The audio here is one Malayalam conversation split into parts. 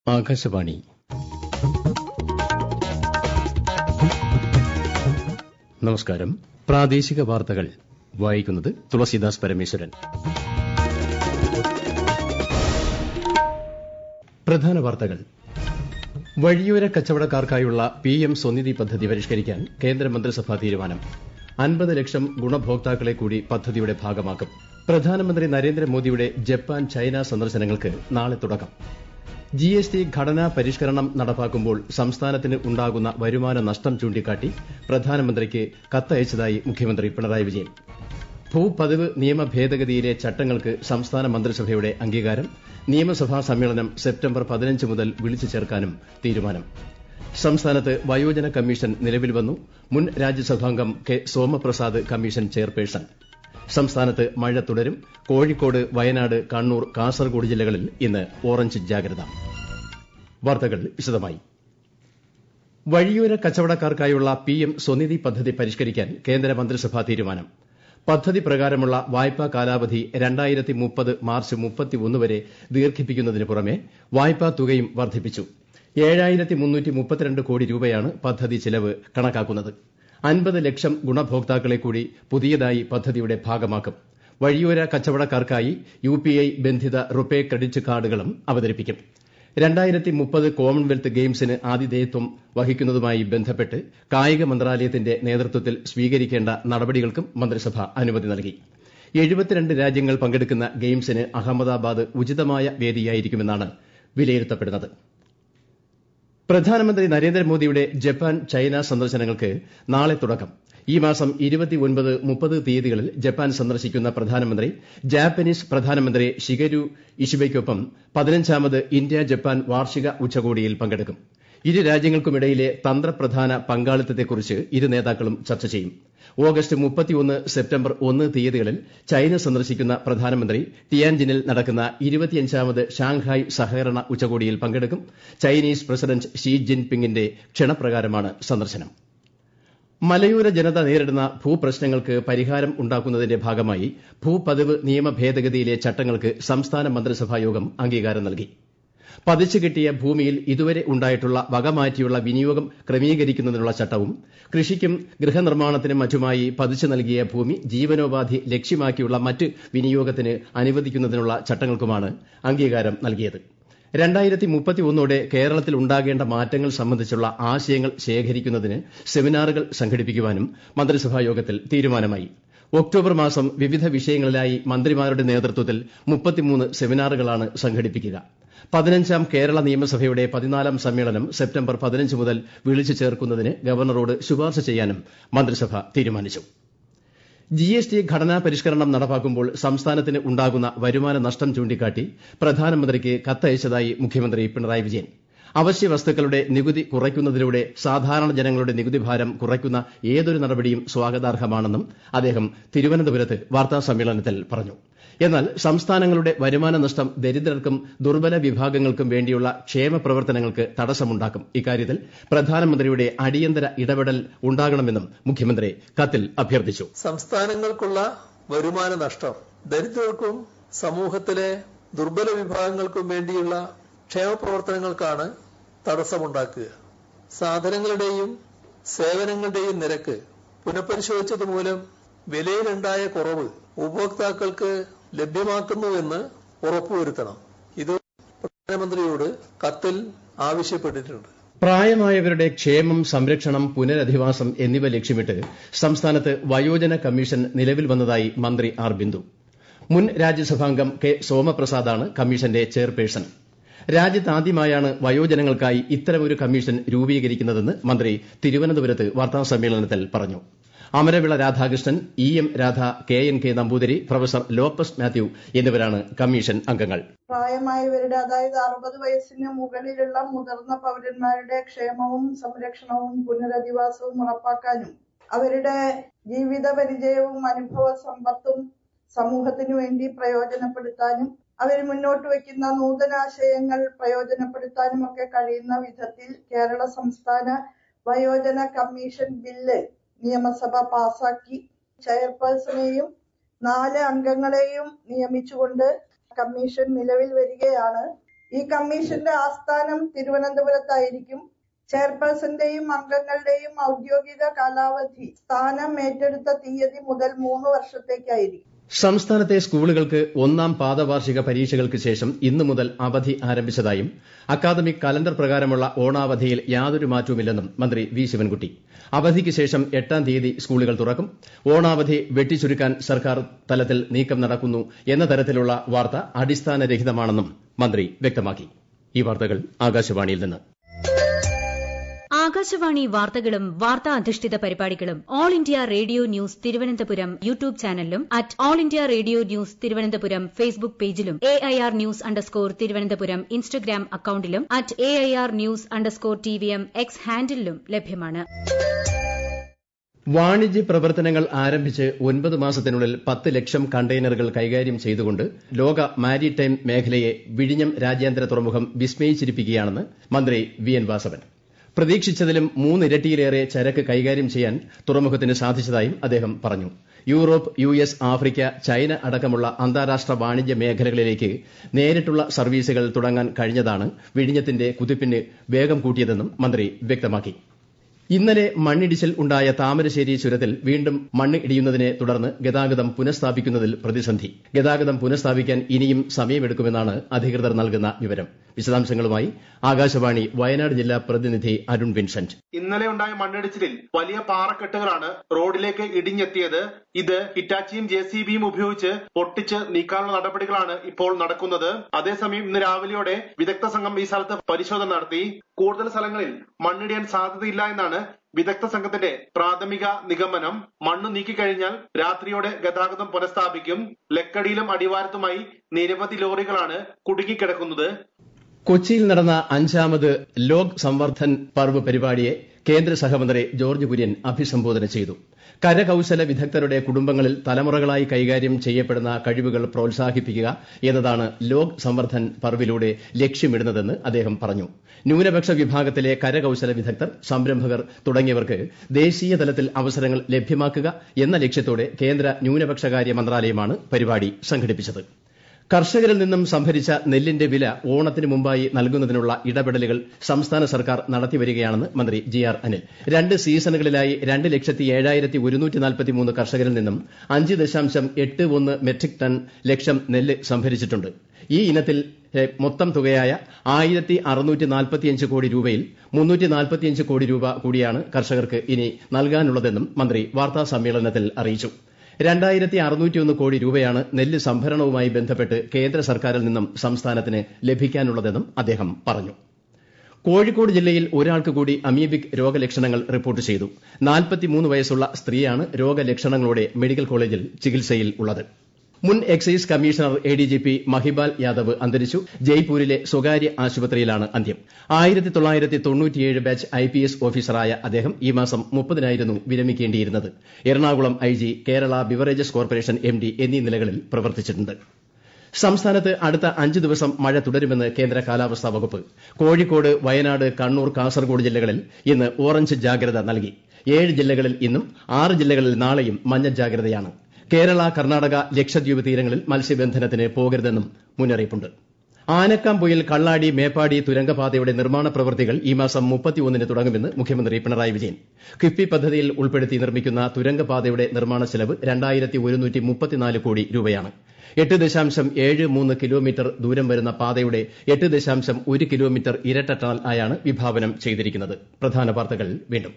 ആകാശവാണി നമസ്കാരം പ്രാദേശിക വാർത്തകൾ വായിക്കുന്നത് തുളസീദാസ് പരമേശ്വരൻ പ്രധാന വാർത്തകൾ വഴിയോര കച്ചവടക്കാർക്കായുള്ള പി എം സ്വനിധി പദ്ധതി പരിഷ്കരിക്കാൻ കേന്ദ്രമന്ത്രിസഭാ തീരുമാനം അൻപത് ലക്ഷം ഗുണഭോക്താക്കളെ കൂടി പദ്ധതിയുടെ ഭാഗമാക്കും പ്രധാനമന്ത്രി നരേന്ദ്രമോദിയുടെ ജപ്പാൻ ചൈന സന്ദർശനങ്ങൾക്ക് നാളെ തുടക്കം ജി എസ് ടി ഘടനാ പരിഷ്കരണം നടപ്പാക്കുമ്പോൾ സംസ്ഥാനത്തിന് ഉണ്ടാകുന്ന വരുമാന നഷ്ടം ചൂണ്ടിക്കാട്ടി പ്രധാനമന്ത്രിക്ക് കത്തയച്ചതായി മുഖ്യമന്ത്രി പിണറായി വിജയൻ ഭൂപതിവ് നിയമ ഭേദഗതിയിലെ ചട്ടങ്ങൾക്ക് സംസ്ഥാന മന്ത്രിസഭയുടെ അംഗീകാരം നിയമസഭാ സമ്മേളനം സെപ്റ്റംബർ പതിനഞ്ച് മുതൽ വിളിച്ചു ചേർക്കാനും തീരുമാനം സംസ്ഥാനത്ത് വയോജന കമ്മീഷൻ നിലവിൽ വന്നു മുൻ രാജ്യസഭാംഗം കെ സോമപ്രസാദ് കമ്മീഷൻ ചെയർപേഴ്സൺ സംസ്ഥാനത്ത് മഴ തുടരും കോഴിക്കോട് വയനാട് കണ്ണൂർ കാസർഗോഡ് ജില്ലകളിൽ ഇന്ന് ഓറഞ്ച് ജാഗ്രത വാർത്തകൾ വിശദമായി വഴിയോര കച്ചവടക്കാർക്കായുള്ള പി എം സ്വനിധി പദ്ധതി പരിഷ്കരിക്കാൻ കേന്ദ്ര മന്ത്രിസഭാ തീരുമാനം പദ്ധതി പ്രകാരമുള്ള വായ്പാ കാലാവധി രണ്ടായിരത്തി മുപ്പത് മാർച്ച് മുപ്പത്തിയൊന്ന് വരെ ദീർഘിപ്പിക്കുന്നതിന് പുറമെ വായ്പാ തുകയും വർദ്ധിപ്പിച്ചു ഏഴായിരത്തി മുന്നൂറ്റി മുപ്പത്തിരണ്ട് കോടി രൂപയാണ് പദ്ധതി ചെലവ് കണക്കാക്കുന്നത് അൻപത് ലക്ഷം ഗുണഭോക്താക്കളെ കൂടി പുതിയതായി പദ്ധതിയുടെ ഭാഗമാക്കും വഴിയോര കച്ചവടക്കാർക്കായി യു പി ഐ ബന്ധിത റുപേ ക്രെഡിറ്റ് കാർഡുകളും അവതരിപ്പിക്കും രണ്ടായിരത്തി മുപ്പത് കോമൺവെൽത്ത് ഗെയിംസിന് ആതിഥേയത്വം വഹിക്കുന്നതുമായി ബന്ധപ്പെട്ട് കായിക മന്ത്രാലയത്തിന്റെ നേതൃത്വത്തിൽ സ്വീകരിക്കേണ്ട നടപടികൾക്കും മന്ത്രിസഭ അനുമതി നൽകി എഴുപത്തിരണ്ട് രാജ്യങ്ങൾ പങ്കെടുക്കുന്ന ഗെയിംസിന് അഹമ്മദാബാദ് ഉചിതമായ വേദിയായിരിക്കുമെന്നാണ് വിലയിരുത്തപ്പെടുന്നത് പ്രധാനമന്ത്രി നരേന്ദ്രമോദിയുടെ ജപ്പാൻ ചൈന സന്ദർശനങ്ങൾക്ക് നാളെ തുടക്കം ഈ മാസം ഇരുപത്തിയൊൻപത് മുപ്പത് തീയതികളിൽ ജപ്പാൻ സന്ദർശിക്കുന്ന പ്രധാനമന്ത്രി ജാപ്പനീസ് പ്രധാനമന്ത്രി ഷിഗരു ഇഷിബയ്ക്കൊപ്പം പതിനഞ്ചാമത് ഇന്ത്യ ജപ്പാൻ വാർഷിക ഉച്ചകോടിയിൽ പങ്കെടുക്കും ഇരു രാജ്യങ്ങൾക്കുമിടയിലെ തന്ത്രപ്രധാന പങ്കാളിത്തത്തെക്കുറിച്ച് ഇരു നേതാക്കളും ചർച്ച ചെയ്യും ഓഗസ്റ്റ് മുപ്പത്തിയൊന്ന് സെപ്റ്റംബർ ഒന്ന് തീയതികളിൽ ചൈന സന്ദർശിക്കുന്ന പ്രധാനമന്ത്രി ടിയാൻജിനിൽ നടക്കുന്ന ഇരുപത്തിയഞ്ചാമത് ഷാങ്ഹായ് സഹകരണ ഉച്ചകോടിയിൽ പങ്കെടുക്കും ചൈനീസ് പ്രസിഡന്റ് ഷീ ജിൻ പിങ്ങിന്റെ ക്ഷണപ്രകാരമാണ് സന്ദർശനം മലയോര ജനത നേരിടുന്ന ഭൂപ്രശ്നങ്ങൾക്ക് പരിഹാരം ഉണ്ടാക്കുന്നതിന്റെ ഭാഗമായി ഭൂപതിവ് നിയമ ഭേദഗതിയിലെ ചട്ടങ്ങൾക്ക് സംസ്ഥാന മന്ത്രിസഭാ യോഗം അംഗീകാരം നൽകി പതിച്ചു കിട്ടിയ ഭൂമിയിൽ ഇതുവരെ ഉണ്ടായിട്ടുള്ള വകമാറ്റിയുള്ള വിനിയോഗം ക്രമീകരിക്കുന്നതിനുള്ള ചട്ടവും കൃഷിക്കും ഗൃഹനിർമ്മാണത്തിനും മറ്റുമായി പതിച്ചു നൽകിയ ഭൂമി ജീവനോപാധി ലക്ഷ്യമാക്കിയുള്ള മറ്റ് വിനിയോഗത്തിന് അനുവദിക്കുന്നതിനുള്ള ചട്ടങ്ങൾക്കുമാണ് അംഗീകാരം നൽകിയത് രണ്ടായിരത്തി മുപ്പത്തിയൊന്നോടെ കേരളത്തിൽ ഉണ്ടാകേണ്ട മാറ്റങ്ങൾ സംബന്ധിച്ചുള്ള ആശയങ്ങൾ ശേഖരിക്കുന്നതിന് സെമിനാറുകൾ സംഘടിപ്പിക്കുവാനും മന്ത്രിസഭാ യോഗത്തിൽ തീരുമാനമായി ഒക്ടോബർ മാസം വിവിധ വിഷയങ്ങളിലായി മന്ത്രിമാരുടെ നേതൃത്വത്തിൽ മുപ്പത്തിമൂന്ന് സെമിനാറുകളാണ് സംഘടിപ്പിക്കുക പതിനഞ്ചാം കേരള നിയമസഭയുടെ പതിനാലാം സമ്മേളനം സെപ്റ്റംബർ പതിനഞ്ച് മുതൽ വിളിച്ചു ചേർക്കുന്നതിന് ഗവർണറോട് ശുപാർശ ചെയ്യാനും മന്ത്രിസഭ തീരുമാനിച്ചു ജി എസ് ടി ഘടനാ പരിഷ്കരണം നടപ്പാക്കുമ്പോൾ സംസ്ഥാനത്തിന് ഉണ്ടാകുന്ന വരുമാന നഷ്ടം ചൂണ്ടിക്കാട്ടി പ്രധാനമന്ത്രിക്ക് കത്തയച്ചതായി മുഖ്യമന്ത്രി പിണറായി വിജയൻ അവശ്യ വസ്തുക്കളുടെ നികുതി കുറയ്ക്കുന്നതിലൂടെ സാധാരണ ജനങ്ങളുടെ നികുതിഭാരം കുറയ്ക്കുന്ന ഏതൊരു നടപടിയും സ്വാഗതാർഹമാണെന്നും അദ്ദേഹം തിരുവനന്തപുരത്ത് വാർത്താസമ്മേളനത്തിൽ പറഞ്ഞു എന്നാൽ സംസ്ഥാനങ്ങളുടെ വരുമാന നഷ്ടം ദരിദ്രർക്കും ദുർബല വിഭാഗങ്ങൾക്കും വേണ്ടിയുള്ള ക്ഷേമ പ്രവർത്തനങ്ങൾക്ക് തടസ്സമുണ്ടാക്കും ഇക്കാര്യത്തിൽ പ്രധാനമന്ത്രിയുടെ അടിയന്തര ഇടപെടൽ ഉണ്ടാകണമെന്നും മുഖ്യമന്ത്രി കത്തിൽ അഭ്യർത്ഥിച്ചു സംസ്ഥാനങ്ങൾക്കുള്ള വരുമാന നഷ്ടം ദരിദ്രർക്കും സമൂഹത്തിലെ ദുർബല വിഭാഗങ്ങൾക്കും വേണ്ടിയുള്ള ക്ഷേമ പ്രവർത്തനങ്ങൾക്കാണ് തടസ്സമുണ്ടാക്കുക സാധനങ്ങളുടെയും സേവനങ്ങളുടെയും നിരക്ക് പുനഃപരിശോധിച്ചത് മൂലം വിലയിലുണ്ടായ കുറവ് ഉപഭോക്താക്കൾക്ക് ലഭ്യമാക്കുന്നുവെന്ന് ഉറപ്പുവരുത്തണം ഇത് പ്രധാനമന്ത്രിയോട് കത്തിൽ ആവശ്യപ്പെട്ടിട്ടുണ്ട് പ്രായമായവരുടെ ക്ഷേമം സംരക്ഷണം പുനരധിവാസം എന്നിവ ലക്ഷ്യമിട്ട് സംസ്ഥാനത്ത് വയോജന കമ്മീഷൻ നിലവിൽ വന്നതായി മന്ത്രി ആർ ബിന്ദു മുൻ രാജ്യസഭാംഗം കെ സോമപ്രസാദാണ് കമ്മീഷന്റെ ചെയർപേഴ്സൺ രാജ്യത്താദ്യമായാണ് വയോജനങ്ങൾക്കായി ഇത്തരമൊരു കമ്മീഷൻ രൂപീകരിക്കുന്നതെന്ന് മന്ത്രി തിരുവനന്തപുരത്ത് വാർത്താസമ്മേളനത്തിൽ പറഞ്ഞു Amaravila Radhakrishnan E M Radha K N K Namboothiri professor Lopez Mathew എന്നിവരാണ് കമ്മീഷൻ അംഗങ്ങൾ പ്രായമായവരുടെ അതായത് അറുപത് വയസ്സിന് മുകളിലുള്ള മുതിർന്ന പൗരന്മാരുടെ ക്ഷേമവും സംരക്ഷണവും പുനരധിവാസവും ഉറപ്പാക്കാനും അവരുടെ ജീവിത പരിചയവും അനുഭവ സമ്പത്തും സമൂഹത്തിനു വേണ്ടി പ്രയോജനപ്പെടുത്താനും അവർ മുന്നോട്ട് വയ്ക്കുന്ന നൂതനാശയങ്ങൾ പ്രയോജനപ്പെടുത്താനും ഒക്കെ കഴിയുന്ന വിധത്തിൽ കേരള സംസ്ഥാന വയോജന കമ്മീഷൻ ബില്ല് നിയമസഭ പാസാക്കി ചെയർപേഴ്സണെയും നാല് അംഗങ്ങളെയും നിയമിച്ചുകൊണ്ട് കമ്മീഷൻ നിലവിൽ വരികയാണ് ഈ കമ്മീഷന്റെ ആസ്ഥാനം തിരുവനന്തപുരത്തായിരിക്കും ചെയർപേഴ്സന്റെയും അംഗങ്ങളുടെയും ഔദ്യോഗിക കാലാവധി സ്ഥാനം ഏറ്റെടുത്ത തീയതി മുതൽ മൂന്ന് വർഷത്തേക്കായിരിക്കും സംസ്ഥാനത്തെ സ്കൂളുകൾക്ക് ഒന്നാം പാദവാർഷിക പരീക്ഷകൾക്ക് ശേഷം ഇന്നു മുതൽ അവധി ആരംഭിച്ചതായും അക്കാദമിക് കലണ്ടർ പ്രകാരമുള്ള ഓണാവധിയിൽ യാതൊരു മാറ്റവുമില്ലെന്നും മന്ത്രി വി ശിവൻകുട്ടി അവധിക്ക് ശേഷം എട്ടാം തീയതി സ്കൂളുകൾ തുറക്കും ഓണാവധി വെട്ടിച്ചുരുക്കാൻ സർക്കാർ തലത്തിൽ നീക്കം നടക്കുന്നു എന്ന തരത്തിലുള്ള വാർത്ത അടിസ്ഥാനരഹിതമാണെന്നും മന്ത്രി വ്യക്തമാക്കി ഈ വാർത്തകൾ ആകാശവാണിയിൽ നിന്ന് ആകാശവാണി വാർത്തകളും വാർത്താ അധിഷ്ഠിത പരിപാടികളും all India radio news Thiruvananthapuram YouTube ചാനലിലും at all India radio news Thiruvananthapuram Facebook പേജിലും A I R news underscore Thiruvananthapuram Instagram അക്കൌണ്ടിലും at A I R news underscore T V M X ഹാൻഡിലും ലഭ്യമാണ് വാണിജ്യ പ്രവർത്തനങ്ങൾ ആരംഭിച്ച് ഒൻപത് മാസത്തിനുള്ളിൽ പത്ത് ലക്ഷം കണ്ടെയ്നറുകൾ കൈകാര്യം ചെയ്തുകൊണ്ട് ലോക മാരിടൈം മേഖലയെ വിഴിഞ്ഞം രാജ്യാന്തര തുറമുഖം വിസ്മയിച്ചിരിക്കുകയാണെന്ന് മന്ത്രി വി എൻ വാസവൻ പ്രതീക്ഷിച്ചതിലും മൂന്നിരട്ടിയിലേറെ ചരക്ക് കൈകാര്യം ചെയ്യാൻ തുറമുഖത്തിന് സാധിച്ചതായും അദ്ദേഹം പറഞ്ഞു Europe U S Africa China അടക്കമുള്ള അന്താരാഷ്ട്ര വാണിജ്യ മേഖലകളിലേക്ക് നേരിട്ടുള്ള സർവീസുകൾ തുടങ്ങാൻ കഴിഞ്ഞതാണ് വിഴിഞ്ഞത്തിന്റെ കുതിപ്പിന് വേഗം കൂട്ടിയതെന്നും മന്ത്രി വ്യക്തമാക്കി ഇന്നലെ മണ്ണിടിച്ചിൽ ഉണ്ടായ താമരശ്ശേരി ചുരത്തിൽ വീണ്ടും മണ്ണ് ഇടിയുന്നതിനെ തുടർന്ന് ഗതാഗതം പുനഃസ്ഥാപിക്കുന്നതിൽ പ്രതിസന്ധി ഗതാഗതം പുനഃസ്ഥാപിക്കാൻ ഇനിയും സമയമെടുക്കുമെന്നാണ് അധികൃതർ നൽകുന്ന വിവരം വിശദാംശങ്ങളുമായി ആകാശവാണി വയനാട് ജില്ലാ പ്രതിനിധി അരുൺ വിൻസെന്റ് ഇന്നലെ ഉണ്ടായ മണ്ണിടിച്ചിലിൽ വലിയ പാറക്കെട്ടുകളാണ് റോഡിലേക്ക് ഇടിഞ്ഞെത്തിയത് ഇത് ഹിറ്റാച്ചിയും ജെ സി ബിയും ഉപയോഗിച്ച് പൊട്ടിച്ച് നീക്കാനുള്ള നടപടികളാണ് ഇപ്പോൾ നടക്കുന്നത് അതേസമയം ഇന്ന് രാവിലെയോടെ വിദഗ്ധ സംഘം ഈ സ്ഥലത്ത് പരിശോധന നടത്തി കൂടുതൽ സ്ഥലങ്ങളിൽ മണ്ണിടിയാൻ സാധ്യതയില്ല എന്നാണ് വിദഗ്ധ സംഘത്തിന്റെ പ്രാഥമിക നിഗമനം മണ്ണ് നീക്കിക്കഴിഞ്ഞാൽ രാത്രിയോടെ ഗതാഗതം പുനഃസ്ഥാപിക്കും ലക്കടിയിലും അടിവാരത്തുമായി നിരവധി ലോറികളാണ് കുടുങ്ങിക്കിടക്കുന്നത് കൊച്ചിയിൽ നടന്ന അഞ്ചാമത് ലോക് സംവർദ്ധൻ പർവ് പരിപാടിയെ കേന്ദ്ര സഹമന്ത്രി ജോർജ് കുര്യൻ അഭിസംബോധന ചെയ്തു കരകൌശല വിദഗ്ധരുടെ കുടുംബങ്ങളിൽ തലമുറകളായി കൈകാര്യം ചെയ്യപ്പെടുന്ന കഴിവുകൾ പ്രോത്സാഹിപ്പിക്കുക എന്നതാണ് ലോക് സംവർദ്ധൻ പർവിലൂടെ ലക്ഷ്യമിടുന്നതെന്ന് അദ്ദേഹം പറഞ്ഞു ന്യൂനപക്ഷ വിഭാഗത്തിലെ കരകൌശല വിദഗ്ധർ സംരംഭകർ തുടങ്ങിയവർക്ക് ദേശീയ തലത്തിൽ അവസരങ്ങൾ ലഭ്യമാക്കുക എന്ന ലക്ഷ്യത്തോടെ കേന്ദ്ര ന്യൂനപക്ഷകാര്യ മന്ത്രാലയമാണ് പരിപാടി സംഘടിപ്പിച്ചത് കർഷകരിൽ നിന്നും സംഭരിച്ച നെല്ലിന്റെ വില ഓണത്തിന് മുമ്പായി നൽകുന്നതിനുള്ള ഇടപെടലുകൾ സംസ്ഥാന സർക്കാർ നടത്തിവരികയാണെന്ന് മന്ത്രി ജി ആർ അനിൽ രണ്ട് സീസണുകളിലായി രണ്ട് ലക്ഷത്തി ഏഴായിരത്തി ഒരുന്നൂറ്റി നാൽപ്പത്തിമൂന്ന് കർഷകരിൽ നിന്നും അഞ്ച് ദശാംശം എട്ട് ഒന്ന് മെട്രിക് ടൺ ലക്ഷം നെല്ല് സംഭരിച്ചിട്ടുണ്ട് ഈ ഇനത്തിൽ മൊത്തം തുകയായ ആയിരത്തി അറുന്നൂറ്റി നാൽപ്പത്തിയഞ്ച് കോടി രൂപയിൽ മുന്നൂറ്റി നാൽപ്പത്തിയഞ്ച് കോടി രൂപ കൂടിയാണ് കർഷകർക്ക് ഇനി നൽകാനുള്ളതെന്നും മന്ത്രി വാർത്താ സമ്മേളനത്തിൽ അറിയിച്ചു രണ്ടായിരത്തി അറുന്നൂറ്റിയൊന്ന് കോടി രൂപയാണ് നെല്ല് സംഭരണവുമായി ബന്ധപ്പെട്ട് കേന്ദ്ര സർക്കാരിൽ നിന്നും സംസ്ഥാനത്തിന് ലഭിക്കാനുള്ളതെന്നും അദ്ദേഹം പറഞ്ഞു കോഴിക്കോട് ജില്ലയിൽ ഒരാൾക്ക് കൂടി അമീബിക് രോഗലക്ഷണങ്ങൾ റിപ്പോർട്ട് ചെയ്തു നാൽപ്പത്തിമൂന്ന് വയസ്സുള്ള സ്ത്രീയാണ് രോഗലക്ഷണങ്ങളോടെ മെഡിക്കൽ കോളേജിൽ ചികിത്സയിൽ ഉള്ളത് മുൻ excise commissioner A D G P Mahipal Yadav അന്തരിച്ചു ജയ്പൂരിലെ സ്വകാര്യ ആശുപത്രിയിലാണ് അന്ത്യം ആയിരത്തി തൊള്ളായിരത്തി തൊണ്ണൂറ്റിയേഴ് ബാച്ച് ഐ പി എസ് ഓഫീസറായ അദ്ദേഹം ഈ മാസം മുപ്പതിനായിരുന്നു വിരമിക്കേണ്ടിയിരുന്നത് Ernakulam I G Kerala beverages corporation M D എന്നീ നിലകളിൽ പ്രവർത്തിച്ചിട്ടുണ്ട് സംസ്ഥാനത്ത് അടുത്ത അഞ്ച് ദിവസം മഴ തുടരുമെന്ന് കേന്ദ്ര കാലാവസ്ഥാ വകുപ്പ് കോഴിക്കോട് വയനാട് കണ്ണൂർ കാസർഗോഡ് ജില്ലകളിൽ ഇന്ന് ഓറഞ്ച് ജാഗ്രത നൽകി ഏഴ് ജില്ലകളിൽ ഇന്നും ആറ് ജില്ലകളിൽ നാളെയും മഞ്ഞ ജാഗ്രതയാണ് കേരള കർണാടക ലക്ഷദ്വീപ് തീരങ്ങളിൽ മത്സ്യബന്ധനത്തിന് പോകരുതെന്നും മുന്നറിയിപ്പുണ്ട് ആനക്കാംപൊയിൽ കള്ളാടി മേപ്പാടി തുരങ്കപാതയുടെ നിർമ്മാണ പ്രവൃത്തികൾ ഈ മാസം മുപ്പത്തിയൊന്നിന് തുടങ്ങുമെന്ന് മുഖ്യമന്ത്രി പിണറായി വിജയൻ കിഫ്ബി പദ്ധതിയിൽ ഉൾപ്പെടുത്തി നിർമ്മിക്കുന്ന തുരങ്കപാതയുടെ നിർമ്മാണ ചെലവ് രണ്ടായിരത്തി ഒരുന്നൂറ്റി മുപ്പത്തിനാല് കോടി രൂപയാണ് എട്ട് ദശാംശം ഏഴ് മൂന്ന് കിലോമീറ്റർ ദൂരം വരുന്ന പാതയുടെ എട്ട് ദശാംശം ഒരു കിലോമീറ്റർ ഇരട്ട ടണൽ ആയാണ് വിഭാവനം ചെയ്തിരിക്കുന്നത് പ്രധാന വാർത്തകൾ വീണ്ടും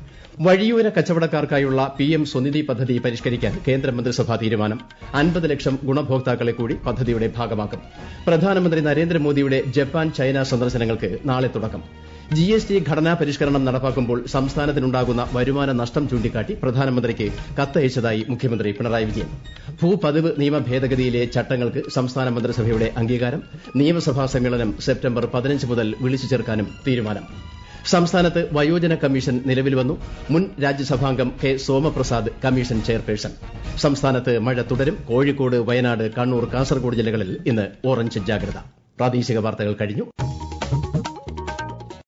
വഴിയോര കച്ചവടക്കാർക്കായുള്ള പി എം സ്വനിധി പദ്ധതി പരിഷ്കരിക്കാൻ കേന്ദ്രമന്ത്രിസഭാ തീരുമാനം അൻപത് ലക്ഷം ഗുണഭോക്താക്കളെ കൂടി പദ്ധതിയുടെ ഭാഗമാക്കും പ്രധാനമന്ത്രി നരേന്ദ്രമോദിയുടെ ജപ്പാൻ ചൈന സന്ദർശനങ്ങൾക്ക് നാളെ തുടക്കം ജി എസ് ടി ഘടനാ പരിഷ്കരണം നടപ്പാക്കുമ്പോൾ സംസ്ഥാനത്തിനുണ്ടാകുന്ന വരുമാന നഷ്ടം ചൂണ്ടിക്കാട്ടി പ്രധാനമന്ത്രിക്ക് കത്തയച്ചതായി മുഖ്യമന്ത്രി പിണറായി വിജയൻ ഭൂപതിവ് നിയമ ഭേദഗതിയിലെ ചട്ടങ്ങൾക്ക് സംസ്ഥാന മന്ത്രിസഭയുടെ അംഗീകാരം നിയമസഭാ സമ്മേളനം സെപ്റ്റംബർ പതിനഞ്ച് മുതൽ വിളിച്ചു ചേർക്കാനും തീരുമാനം സംസ്ഥാനത്ത് വയോജന കമ്മീഷൻ നിലവിൽ വന്നു മുൻ രാജ്യസഭാംഗം കെ സോമപ്രസാദ് കമ്മീഷൻ ചെയർപേഴ്സൺ സംസ്ഥാനത്ത് മഴ തുടരും കോഴിക്കോട് വയനാട് കണ്ണൂർ കാസർഗോഡ് ജില്ലകളിൽ ഇന്ന് ഓറഞ്ച് ജാഗ്രത പ്രാദേശിക വാർത്തകൾ കഴിഞ്ഞു